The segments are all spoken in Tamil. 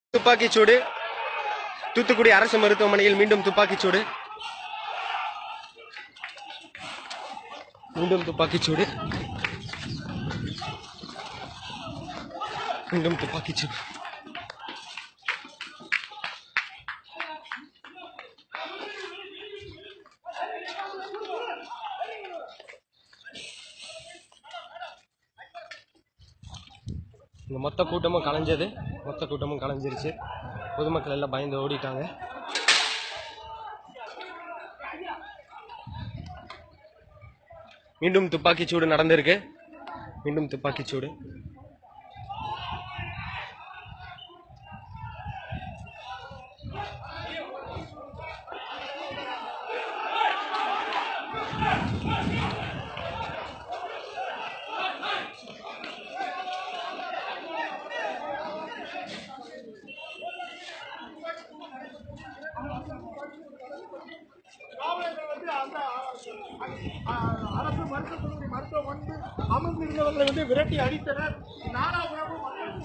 துப்பாக்கிச்சூடு தூத்துக்குடி அரசு மருத்துவமனையில் மீண்டும் துப்பாக்கிச்சூடு மீண்டும் துப்பாக்கிச்சூடு மீண்டும் துப்பாக்கிச்சூடு இந்த மொத்த கூட்டமும் கலைஞ்சது மொத்த கூட்டமும் கலைஞ்சிருச்சு பொதுமக்கள் எல்லாம் பயந்து ஓடிட்டாங்க மீண்டும் துப்பாக்கிச்சூடு நடந்திருக்கு மீண்டும் துப்பாக்கிச்சூடு அரசு மருத்துவமனை மருத்துவம் வந்து அமர்ந்திருந்தவர்களை வந்து விரட்டி அடித்தனர் நாலாபுரமும்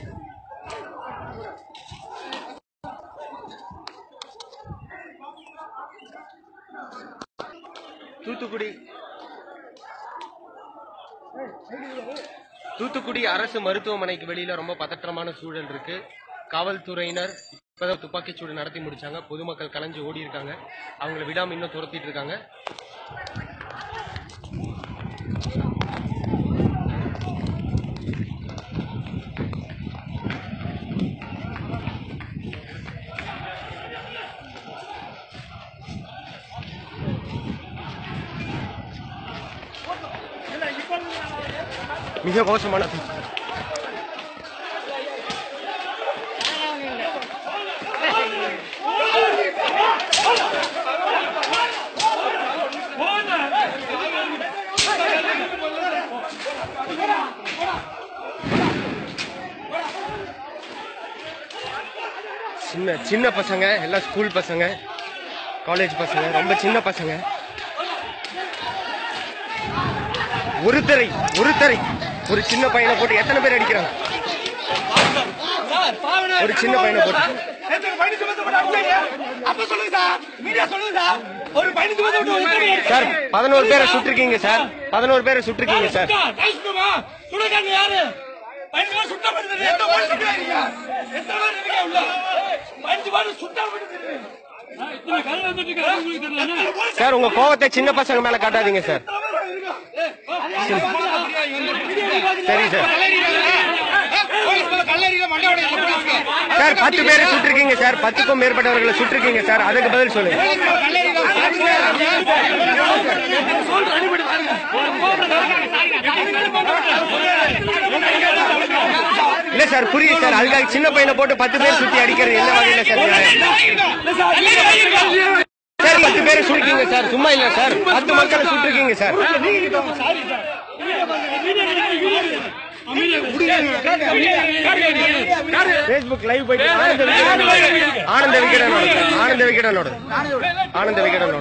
தூத்துக்குடி தூத்துக்குடி அரசு மருத்துவமனைக்கு வெளியில ரொம்ப பதற்றமான சூழல் இருக்கு காவல்துறையினர் இப்பதான் துப்பாக்கிச்சூடு நடத்தி முடிச்சாங்க பொதுமக்கள் கலைஞ்சு ஓடி இருக்காங்க அவங்கள விடாம இன்னும் துரத்திட்டு இருக்காங்க மிக மோசமான தூக்கு. சின்ன சின்ன பசங்க எல்லாம் ஸ்கூல் பசங்க காலேஜ் பசங்க ரொம்ப சின்ன பசங்க ஒருத்தரை ஒருத்தரை ஒரு சின்ன பையனை போட்டு எத்தனை பேர் அடிக்கிறாங்க ஒரு சின்ன பையனை போட்டு நேத்து பயணி சுமத்தப்பட்ட அடிச்சாங்க. அப்ப சொல்லுங்க சார் மீடியா சொல்லுங்க சார் ஒரு பயணி சுமத்தப்பட்ட ஒருத்தரை சார் பதினோரு பேரை சுட்டிருக்கீங்க சார் பதினோரு பேரை சுட்டிருக்கீங்க சார் கைசுமா சுடுகாங்க யாரு பயணி சுட்டப்படுது எத்தனை பேர் சுட்டுறாங்க எத்தனை பேர் இருக்கீங்க உள்ள பயணி பேர் சுட்டப்படுது சார் உங்க கோவத்தை சின்ன பசங்க மேல காட்டாதீங்க சார் சரி சார் சார் பத்து பேரை சுட்டிருக்கீங்க சார் பத்துக்கும் மேற்பட்டவர்களை சுட்டிருக்கீங்க சார் அதுக்கு பதில் சொல்லுங்க இல்ல சார் புரியுது சார் அதுக்காக சின்ன பையனை போட்டு பத்து பேர் சுத்தி அடிக்கிறது என்ன வகையில சார் நியாயம்? சார் பத்து பேரை சுட்டிருக்கீங்க சார் சும்மா இல்ல சார் பத்து மக்களை சுட்டிருக்கீங்க சார் பேஸ்புக் லைவ் போயிட்டு ஆனந்த விகடனோட ஆனந்த விகடனோட ஆனந்த விகடனோட ஆனந்த விகடனோட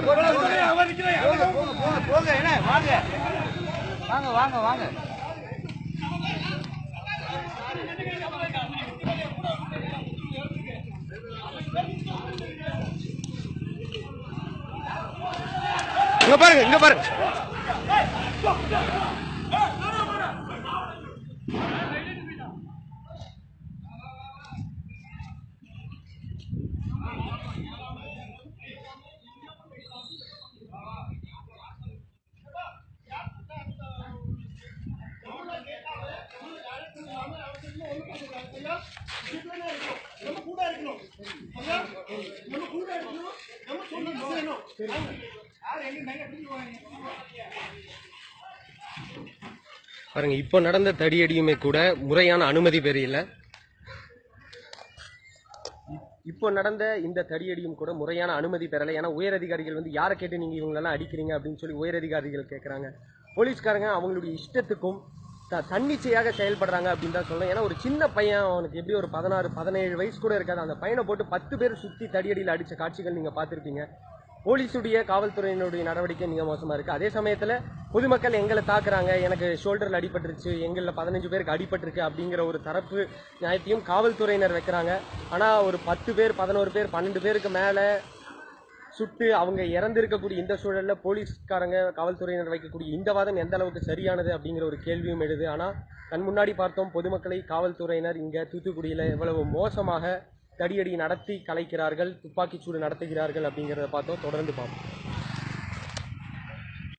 இங்க பாருங்க இங்க பாருங்க பாருங்க இப்போ நடந்த தடியடியுமே கூட முறையான அனுமதி பெற இல்ல இப்போ நடந்த இந்த தடியடியும் கூட முறையான அனுமதி பெறலை ஏன்னா உயரதிகாரிகள் வந்து யாரை கேட்டு நீங்க இவங்களெல்லாம் அடிக்கிறீங்க அப்படின்னு சொல்லி உயரதிகாரிகள் கேட்கறாங்க போலீஸ்காரங்க அவங்களுடைய இஷ்டத்துக்கும் த தன்னிச்சையாக செயல்படுறாங்க அப்படின்னு தான் சொல்லணும் ஏன்னா ஒரு சின்ன பையன் அவனுக்கு எப்படி ஒரு பதினாறு பதினேழு வயசு கூட இருக்காது அந்த பையனை போட்டு பத்து பேர் சுத்தி தடியடியில் அடிச்ச காட்சிகள் நீங்க பார்த்திருப்பீங்க போலீஸுடைய காவல்துறையினுடைய நடவடிக்கை மிக மோசமா இருக்கு அதே சமயத்துல பொதுமக்கள் எங்களை தாக்குறாங்க எனக்கு ஷோல்டர்ல அடிபட்டுருச்சு எங்கள பதினஞ்சு பேருக்கு அடிபட்டிருக்கு அப்படிங்கிற ஒரு தரப்பு நியாயத்தையும் காவல்துறையினர் வைக்கிறாங்க ஆனா ஒரு பத்து பேர் பதினோரு பேர் பன்னெண்டு பேருக்கு மேல சுட்டு அவங்க இறந்திருக்கக்கூடிய இந்த சூழல்ல போலீஸ்காரங்க காவல்துறையினர் வைக்கக்கூடிய இந்த வாதம் எந்த அளவுக்கு சரியானது அப்படிங்கிற ஒரு கேள்வியும் எழுது ஆனா கண் முன்னாடி பார்த்தோம் பொதுமக்களை காவல்துறையினர் இங்க தூத்துக்குடியில எவ்வளவு மோசமாக தடியடி நடத்தி கலைக்கிறார்கள் துப்பாக்கிச்சூடு நடத்துகிறார்கள் அப்படிங்கிறத பார்த்தோம் தொடர்ந்து பார்ப்போம்